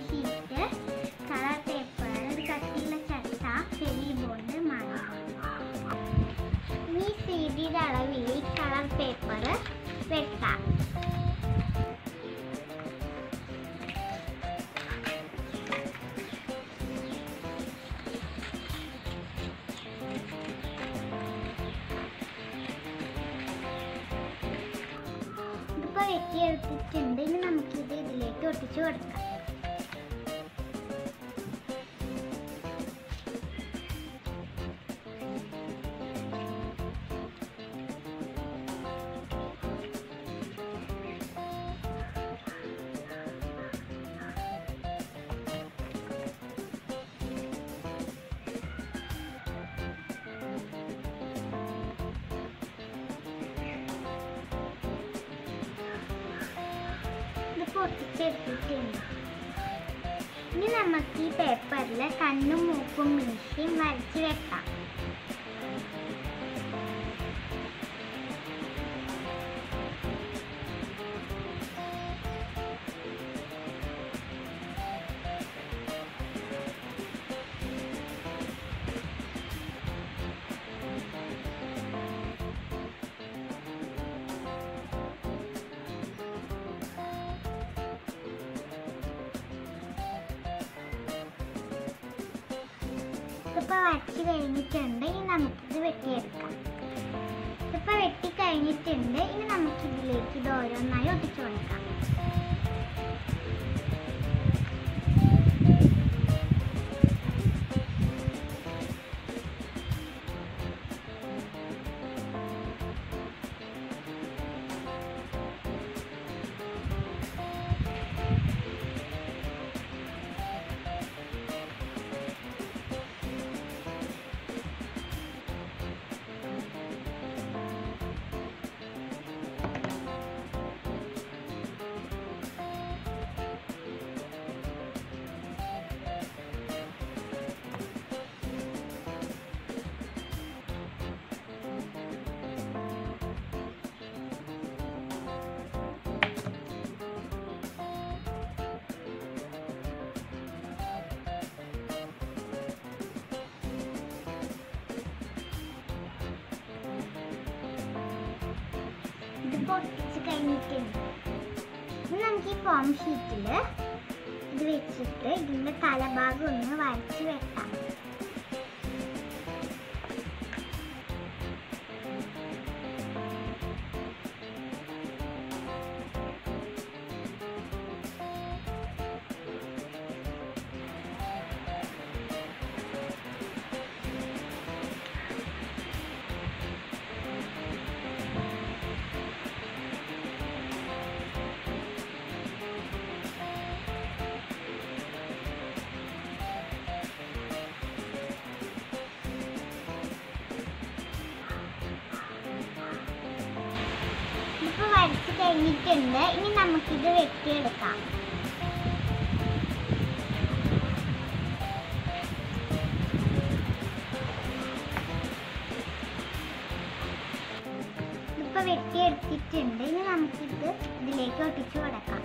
sheet colour paper ഒരു കട്ടിയുള്ള ചട്ട ഫെവി ബോണ്ട് മണം ഈ സി ഡിയുടെ അളവിൽ കളർ പേപ്പർ വെട്ടാം ഇതിപ്പോ വെട്ടിയെടുത്തിട്ടുണ്ട് ഇനി നമുക്കിത് ഇതിലേക്ക് ഒട്ടിച്ചു കൊടുക്കാം ഇത് പൊട്ടിച്ചെടുത്തിട്ടുണ്ട് ഇനി നമുക്ക് ഈ പേപ്പറിൽ കണ്ണും മൂക്കും മീശയും വരച്ച് വെക്കാം ഇതിപ്പോൾ വരച്ച് കഴിഞ്ഞിട്ടുണ്ട് ഇനി നമുക്കിത് വെട്ടിയെടുക്കാം ഇതിപ്പോൾ വെട്ടി കഴിഞ്ഞിട്ടുണ്ട് ഇനി നമുക്ക് ഇതിലേക്ക് ഇത് ഓരോന്നായി ഒട്ടിച്ചു കൊടുക്കാം ഇത് പൊട്ടിച്ച് കഴിഞ്ഞിട്ടുണ്ട് ഇനി നമുക്ക് ഈ ഫോം ഷീറ്റിൽ ഇത് വെച്ചിട്ട് ഇതിൻ്റെ തലഭാഗം ഒന്ന് വരച്ച് വെക്കാം ഇപ്പോൾ വരച്ച് കഴിഞ്ഞിട്ടുണ്ട് ഇനി നമുക്കിത് വെട്ടിയെടുക്കാം ഇപ്പോൾ വെട്ടിയെടുത്തിട്ടുണ്ട് ഇനി നമുക്കിത് ഇതിലേക്ക് ഒട്ടിച്ചു കൊടുക്കാം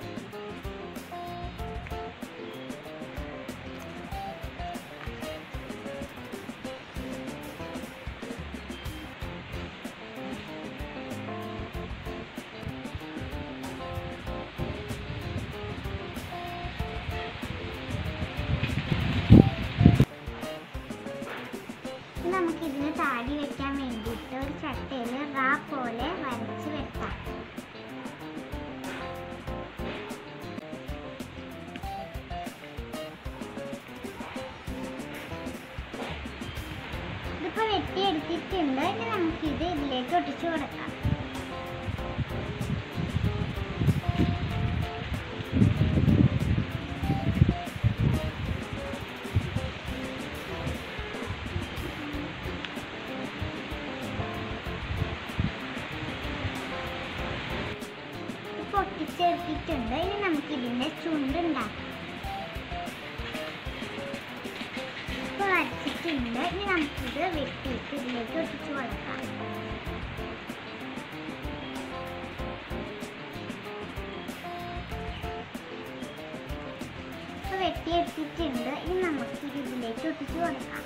ഇനി നമുക്ക് ഇതിന് താടി വെക്കാൻ വേണ്ടിയിട്ട് ഒരു ചട്ടയിൽ റാ പോലെ വരച്ച് വെക്കാം ഇതിപ്പോൾ വെട്ടിയെടുത്തിട്ടുണ്ട് ഇനി നമുക്കിത് ഇതിലേക്ക് ഒട്ടിച്ചു കൊടുക്കാം പൊട്ടിച്ചെടുത്തിട്ടുണ്ട് ഇനി നമുക്ക് ഇതിന്റെ ചുണ്ടുണ്ടാക്കാം ഇപ്പൊ വരച്ചിട്ടുണ്ട് ഇനി നമുക്കിത് വെട്ടിയിട്ട് ഇതിലേക്ക് ഒട്ടിച്ചു കൊടുക്കാം വെട്ടിയെടുത്തിട്ടുണ്ട് ഇനി നമുക്ക് ഇത് ഇതിലേക്ക് ഒട്ടിച്ചു കൊടുക്കാം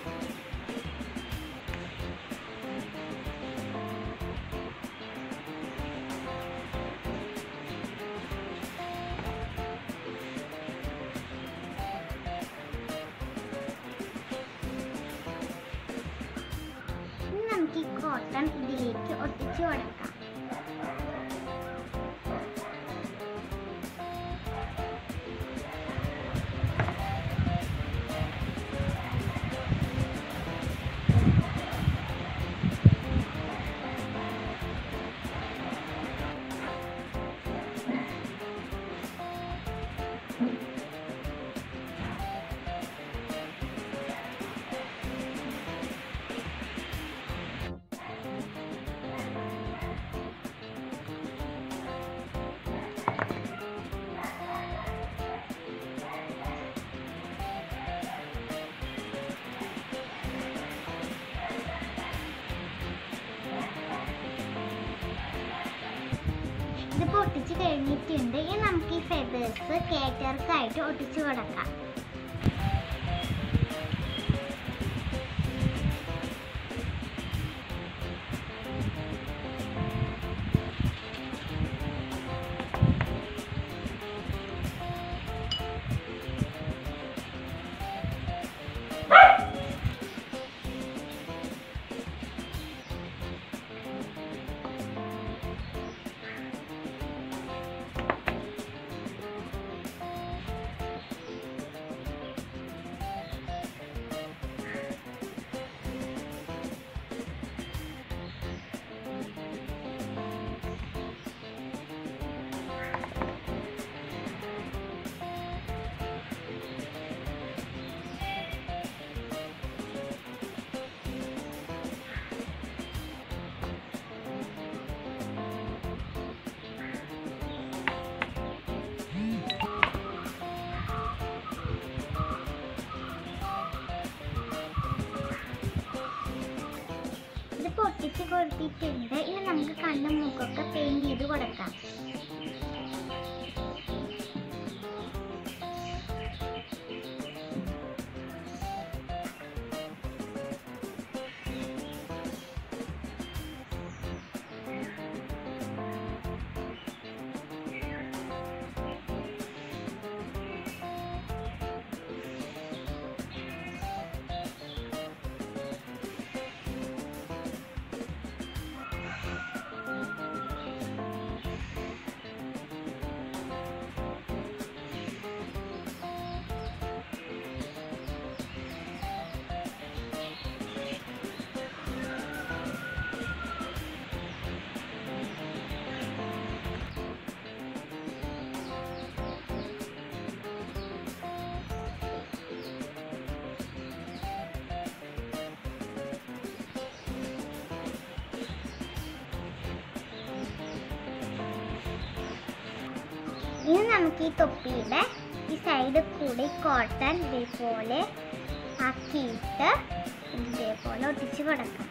ഇനി നമുക്ക് ഈ കോട്ടൺ ഇതിലേക്ക് ഒട്ടിച്ചു കൊടുക്കാം ഇതിപ്പോൾ ഒട്ടിച്ച് കഴിഞ്ഞിട്ടുണ്ട് ഇനി നമുക്ക് ഈ ഫെതേഴ്സ് കേറ്റർക്കായിട്ട് ഒട്ടിച്ചു കൊടുക്കാം ഇത് പൊട്ടിച്ച് കൊടുത്തിട്ടുണ്ട് ഇനി നമുക്ക് കണ്ണും മൂക്കൊക്കെ പെയിന്റ് ചെയ്ത് കൊടുക്കാം ഇനി നമുക്ക് ഈ തൊപ്പിയുടെ ഈ സൈഡിൽ കൂടി കോട്ടൺ ഇതേപോലെ ആക്കിയിട്ട് ഇതേപോലെ ഒട്ടിച്ച് കൊടുക്കാം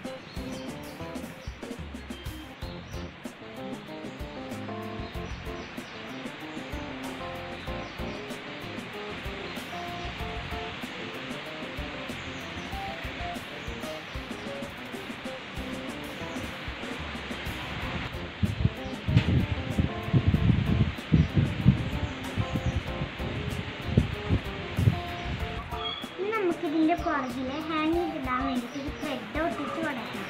ഇനി നമുക്ക് ഇതിന്റെ പുറകില് ഹാങ് ഇടാൻ വേണ്ടിയിട്ട് ഒരു ത്രെഡ് ഒട്ടിച്ച് കൊടുക്കണം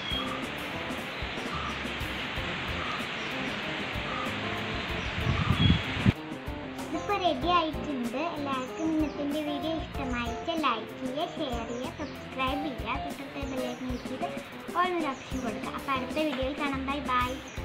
ഇതിപ്പോൾ റെഡി ആയിട്ടുണ്ട് എല്ലാവർക്കും ഇന്നത്തെ വീഡിയോ ഇഷ്ടമായിട്ട് ലൈക്ക് ചെയ്യുക ഷെയർ ചെയ്യുക സബ്സ്ക്രൈബ് ചെയ്യുക തൊട്ടടുത്ത ബെല്ലൈക്കൻ ക്ലിക്ക് ചെയ്ത് ഓൾ ഓപ്ഷൻ കൊടുക്കുക അപ്പോൾ അടുത്ത വീഡിയോയിൽ കാണാം ബൈ ബൈ